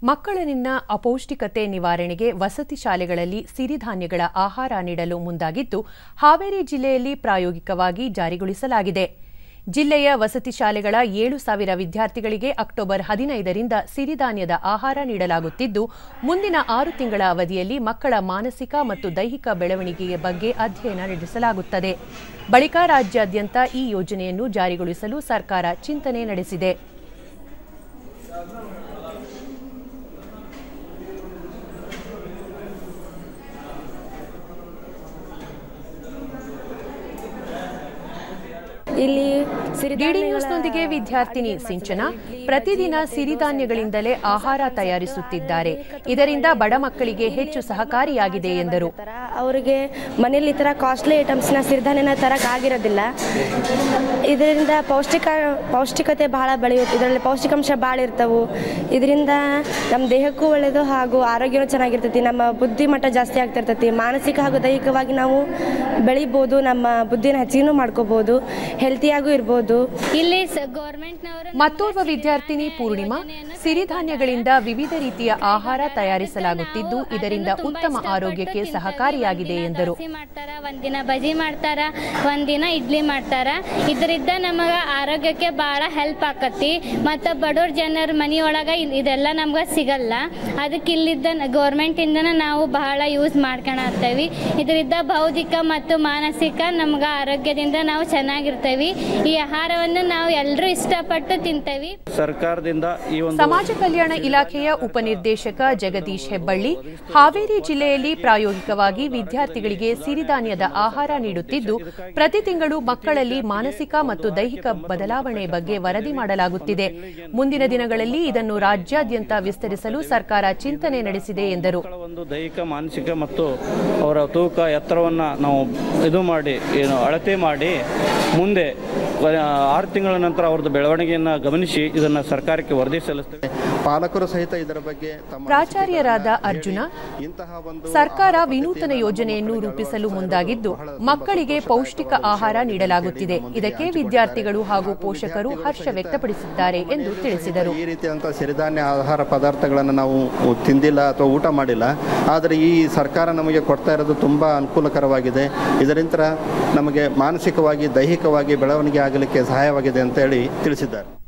ಮಕ್ಕಳಲ್ಲಿನ ಅಪೌಷ್ಟಿಕತೆ ನಿವಾರಣೆಗೆ ವಸತಿ ಶಾಲೆಗಳಲ್ಲಿ ಸಿರಿಧಾನ್ಯಗಳ ಆಹಾರ ನೀಡಲು ಮುಂದಾಗಿದ್ದು ಹಾವೇರಿ ಜಿಲ್ಲೆಯಲ್ಲಿ ಪ್ರಾಯೋಗಿಕವಾಗಿ ಜಾರಿಗೊಳಿಸಲಾಗಿದೆ ಜಿಲ್ಲೆಯ ವಸತಿ ಶಾಲೆಗಳ ಏಳು ಸಾವಿರ ವಿದ್ಯಾರ್ಥಿಗಳಿಗೆ ಅಕ್ಟೋಬರ್ ಹದಿನೈದರಿಂದ ಸಿರಿಧಾನ್ಯದ ಆಹಾರ ನೀಡಲಾಗುತ್ತಿದ್ದು ಮುಂದಿನ ಆರು ತಿಂಗಳ ಅವಧಿಯಲ್ಲಿ ಮಕ್ಕಳ ಮಾನಸಿಕ ಮತ್ತು ದೈಹಿಕ ಬೆಳವಣಿಗೆಯ ಬಗ್ಗೆ ಅಧ್ಯಯನ ನಡೆಸಲಾಗುತ್ತದೆ ಬಳಿಕ ರಾಜ್ಯಾದ್ಯಂತ ಈ ಯೋಜನೆಯನ್ನು ಜಾರಿಗೊಳಿಸಲು ಸರ್ಕಾರ ಚಿಂತನೆ ನಡೆಸಿದೆ ಇಲ್ಲಿ ಡಿಡಿ ನ್ಯೂಸ್ನೊಂದಿಗೆ ವಿದ್ಯಾರ್ಥಿನಿ ಸಿಂಚನ ಪ್ರತಿದಿನ ಸಿರಿಧಾನ್ಯಗಳಿಂದಲೇ ಆಹಾರ ತಯಾರಿಸುತ್ತಿದ್ದಾರೆ ಇದರಿಂದ ಬಡ ಮಕ್ಕಳಿಗೆ ಹೆಚ್ಚು ಸಹಕಾರಿಯಾಗಿದೆ ಎಂದರು ಅವರಿಗೆ ಮನೇಲಿ ಈ ಥರ ಕಾಸ್ಟ್ಲಿ ಐಟಮ್ಸ್ನ ಸಿರಿಧಾನ್ಯನ ತರಕ್ಕೆ ಆಗಿರೋದಿಲ್ಲ ಇದರಿಂದ ಪೌಷ್ಟಿಕ ಪೌಷ್ಟಿಕತೆ ಬಹಳ ಬೆಳೆಯುತ್ತೆ ಇದರಲ್ಲಿ ಪೌಷ್ಟಿಕಾಂಶ ಭಾಳ ಇರ್ತವು ಇದರಿಂದ ನಮ್ಮ ದೇಹಕ್ಕೂ ಒಳ್ಳೆಯದು ಹಾಗೂ ಆರೋಗ್ಯನೂ ಚೆನ್ನಾಗಿರ್ತೈತಿ ನಮ್ಮ ಬುದ್ಧಿಮಟ್ಟ ಜಾಸ್ತಿ ಆಗ್ತಿರ್ತೈತಿ ಮಾನಸಿಕ ಹಾಗೂ ದೈಹಿಕವಾಗಿ ನಾವು ಬೆಳಿಬೋದು ನಮ್ಮ ಬುದ್ಧಿನ ಹೆಚ್ಚಿಗೆನೂ ಮಾಡ್ಕೋಬೋದು ಹೆಲ್ತಿಯಾಗೂ ಇರ್ಬೋದು ಇಲ್ಲಿ ಗೌರ್ಮೆಂಟ್ನವರು ಮತ್ತೋರ್ವ ವಿದ್ಯಾರ್ಥಿನಿ ಪೂರ್ಣಿಮಾ ಸಿರಿಧಾನ್ಯಗಳಿಂದ ವಿವಿಧ ರೀತಿಯ ಆಹಾರ ತಯಾರಿಸಲಾಗುತ್ತಿದ್ದು ಇದರಿಂದ ಉತ್ತಮ ಆರೋಗ್ಯಕ್ಕೆ ಸಹಕಾರಿಯಾಗಿದೆ ಎಂದರು ದೋಸೆ ಮಾಡ್ತಾರ ಒಂದಿನ ಬಜಿ ಮಾಡ್ತಾರ ಒಂದಿನ ಇಡ್ಲಿ ಮಾಡ್ತಾರ ಇದರಿಂದ ನಮಗ ಆರೋಗ್ಯಕ್ಕೆ ಭಾಳ ಹೆಲ್ಪ್ ಆಕತಿ ಮತ್ತು ಬಡವ್ರ ಜನರ ಮನೆಯೊಳಗ ಇದ್- ಇದೆಲ್ಲ ನಮ್ಗೆ ಸಿಗಲ್ಲ ಅದಕ್ಕೆ ಇಲ್ಲಿದ್ದ ಗೌರ್ಮೆಂಟಿಂದನ ನಾವು ಬಹಳ ಯೂಸ್ ಮಾಡ್ಕೊಳತ್ತೇವಿ ಇದರಿಂದ ಬೌದ್ಧಿಕ ಮತ್ತು ಮಾನಸಿಕ ನಮ್ಗೆ ಆರೋಗ್ಯದಿಂದ ನಾವು ಚೆನ್ನಾಗಿರ್ತೇವಿ ಈ ಆಹಾರವನ್ನು ನಾವು ಎಲ್ಲರೂ ಇಷ್ಟಪಟ್ಟು ತಿಂತೇವಿ ಸರ್ಕಾರದಿಂದ ಈ ಒಂದು ಸಮಾಜ ಕಲ್ಯಾಣ ಇಲಾಖೆಯ ಉಪನಿರ್ದೇಶಕ ಜಗದೀಶ್ ಹೆಬ್ಬಳ್ಳಿ ಹಾವೇರಿ ಜಿಲ್ಲೆಯಲ್ಲಿ ಪ್ರಾಯೋಗಿಕವಾಗಿ ವಿದ್ಯಾರ್ಥಿಗಳಿಗೆ ಸಿರಿಧಾನ್ಯದ ಆಹಾರ ನೀಡುತ್ತಿದ್ದು ಪ್ರತಿ ತಿಂಗಳು ಮಕ್ಕಳಲ್ಲಿ ಮಾನಸಿಕ ಮತ್ತು ದೈಹಿಕ ಬದಲಾವಣೆ ಬಗ್ಗೆ ವರದಿ ಮಾಡಲಾಗುತ್ತಿದೆ ಮುಂದಿನ ದಿನಗಳಲ್ಲಿ ಇದನ್ನು ರಾಜ್ಯಾದ್ಯಂತ ವಿಸ್ತರಿಸಲು ಸರ್ಕಾರ ಚಿಂತನೆ ನಡೆಸಿದೆ ಎಂದರು ಮಕ್ಕಳ ಒಂದು ದೈಹಿಕ ಮಾನಸಿಕ ಮತ್ತು ಅವರ ತೂಕ ಎತ್ತರವನ್ನು ನಾವು ಇದು ಮಾಡಿ ಏನು ಅಳತೆ ಮಾಡಿ ಮುಂದೆ ಆ, ಆರು ತಿಂಗಳ ನಂತರ ಅವ್ರದ್ದು ಬೆಳವಣಿಗೆಯನ್ನು ಗಮನಿಸಿ ಇದನ್ನು ಸರ್ಕಾರಕ್ಕೆ ವರದಿ ಸಲ್ಲಿಸ್ತೇವೆ ಪಾಲಕರು ಸಹಿತ ಇದರ ಬಗ್ಗೆ ತಮ್ಮ ಪ್ರಾಚಾರ್ಯರಾದ ಅರ್ಜುನ ಇಂತಹ ಒಂದು ಸರ್ಕಾರ ವಿನೂತನ ಯೋಜನೆಯನ್ನು ರೂಪಿಸಲು ಮುಂದಾಗಿದ್ದು ಮಕ್ಕಳಿಗೆ ಪೌಷ್ಟಿಕ ಆಹಾರ ನೀಡಲಾಗುತ್ತಿದೆ ಇದಕ್ಕೆ ವಿದ್ಯಾರ್ಥಿಗಳು ಹಾಗೂ ಪೋಷಕರು ಹರ್ಷ ವ್ಯಕ್ತಪಡಿಸಿದ್ದಾರೆ ಎಂದು ತಿಳಿಸಿದರು ಈ ರೀತಿಯಾದಂಥ ಸಿರಿಧಾನ್ಯ ಆಹಾರ ಪದಾರ್ಥಗಳನ್ನು ನಾವು ತಿಂದಿಲ್ಲ ಅಥವಾ ಊಟ ಮಾಡಿಲ್ಲ ಆದರೆ ಈ ಸರ್ಕಾರ ನಮಗೆ ಕೊಡ್ತಾ ಇರೋದು ತುಂಬ ಅನುಕೂಲಕರವಾಗಿದೆ ಇದರಿಂದ ನಮಗೆ ಮಾನಸಿಕವಾಗಿ ದೈಹಿಕವಾಗಿ ಬೆಳವಣಿಗೆ ಆಗಲಿಕ್ಕೆ ಸಹಾಯವಾಗಿದೆ ಅಂತೇಳಿ ತಿಳಿಸಿದ್ದಾರೆ